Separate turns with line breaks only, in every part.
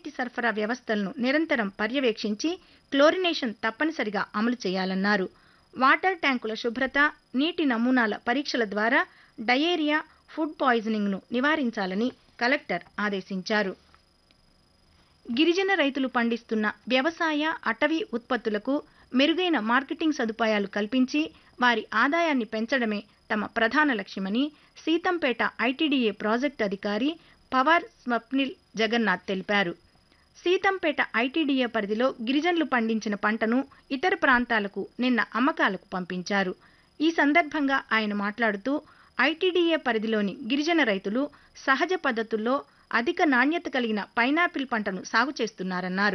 తాగునీటి సరఫరా వ్యవస్థలను నిరంతరం పర్యవేక్షించి క్లోరినేషన్ తప్పనిసరిగా అమలు చేయాలన్నారు వాటర్ ట్యాంకుల శుభ్రత నీటి నమూనాల పరీక్షల ద్వారా డయేరియా ఫుడ్ పాయిజనింగ్ను నివారించాలని కలెక్టర్ ఆదేశించారు గిరిజన రైతులు పండిస్తున్న వ్యవసాయ అటవీ ఉత్పత్తులకు మెరుగైన మార్కెటింగ్ సదుపాయాలు కల్పించి వారి ఆదాయాన్ని పెంచడమే తమ ప్రధాన లక్ష్యమని సీతంపేట ఐటీడీఏ ప్రాజెక్టు అధికారి పవర్ స్వప్నిల్ జగన్నాథ్ తెలిపారు సీతంపేట ఐటీడీఏ పరిధిలో గిరిజనులు పండించిన పంటను ఇతర ప్రాంతాలకు నిన్న అమ్మకాలకు పంపించారు ఈ సందర్భంగా ఆయన మాట్లాడుతూ ఐటీడీఏ పరిధిలోని గిరిజన రైతులు సహజ పద్ధతుల్లో అధిక నాణ్యత కలిగిన పైనాపిల్ పంటను సాగు చేస్తున్నారన్నారు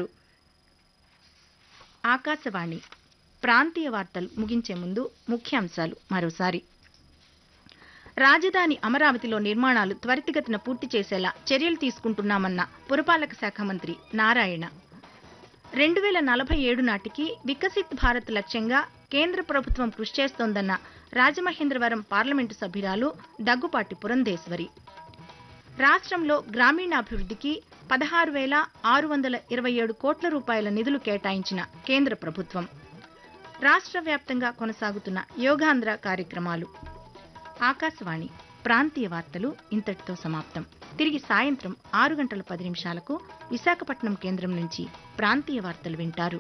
ఆకాశవాణి ప్రాంతీయ వార్తలు ముగించే ముందు ముఖ్యాంశాలు మరోసారి రాజధాని అమరావతిలో నిర్మాణాలు త్వరితగతిన పూర్తి చేసేలా చర్యలు తీసుకుంటున్నామన్న పురపాలక శాఖ మంత్రి నారాయణ రెండు వేల నలభై ఏడు నాటికి వికసిత్ భారత్ లక్ష్యంగా కేంద్ర ప్రభుత్వం కృషి చేస్తోందన్న రాజమహేంద్రవరం పార్లమెంటు సభ్యురాలు దగ్గుపాటి పురంధేశ్వరి రాష్ట్రంలో గ్రామీణాభివృద్ధికి పదహారు వేల ఆరు వందల ఇరవై ఏడు కోట్ల రూపాయల నిధులు కేటాయించిన కేంద్ర ప్రభుత్వం రాష్ట్ర వ్యాప్తంగా కొనసాగుతున్న యోగాంధ్ర కార్యక్రమాలు ఆకాశవాణి ప్రాంతీయ వార్తలు ఇంతటితో సమాప్తం తిరిగి సాయంత్రం ఆరు గంటల పది నిమిషాలకు విశాఖపట్నం కేంద్రం నుంచి ప్రాంతీయ వార్తలు వింటారు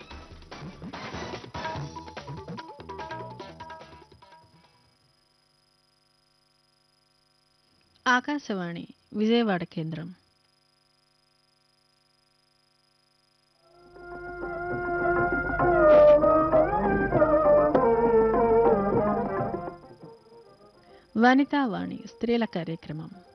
ఆకాశవాణి విజయవాడ కేంద్రం వనితావాణి స్త్రీల కార్యక్రమం